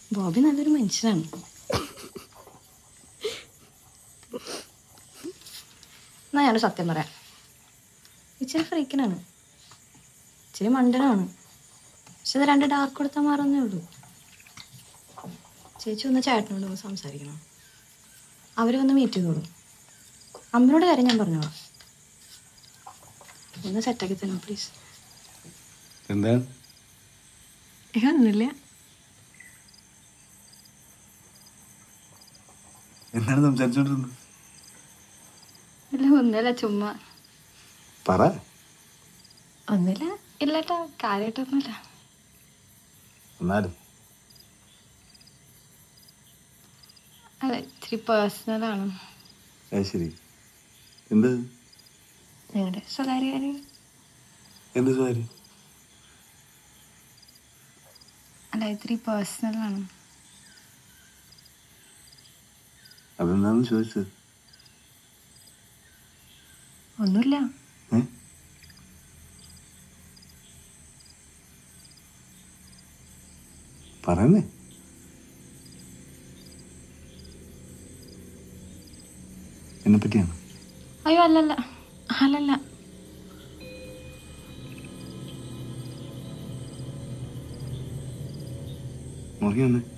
ബോബി നല്ലൊരു മനുഷ്യനാണ് എന്നാ ഞാനൊരു സത്യം പറയാം ഇച്ചിരി ഫ്രീക്കനാണ് ഇച്ചിരി മണ്ടനാണ് പക്ഷെ ഇത് രണ്ട് ഡാർക്ക് കൊടുത്താൽ മാറുന്നേ ഉള്ളൂ ചേച്ചി ഒന്ന് ചേട്ടനോട് ഒന്ന് സംസാരിക്കണം അവരെ ഒന്ന് മീറ്റ് ചെയ്തോളൂ അമ്മയോട് കാര്യം ഞാൻ പറഞ്ഞോളാം ഒന്ന് സെറ്റാക്കി തരണം പ്ലീസ് എന്താണ് ഒന്നുമില്ല എന്താണ് സംസാരിച്ചോണ്ടിരുന്നത് ഇല്ല ഒന്നുമില്ല ചുമ്മാ പറ ഒന്നുമില്ല ഇല്ലട്ടാ കാര്യമായിട്ടൊന്നുമില്ല എന്നാലും അതെ ഇച്ചിരി പേഴ്സണലാണ് അത് ശരി എന്ത് നിങ്ങളുടെ സ്വകാര്യ കാര്യം എന്ത് കാര്യം അല്ല ഇത്തിരി പേഴ്സണലാണ് അതെന്താന്ന് ചോദിച്ചത് ഒന്നുമില്ല ഏ പറയുന്നേ എന്നെ പറ്റിയാണ് അയ്യോ അല്ലല്ല അല്ലല്ല മുറിഞ്ഞു വന്നേ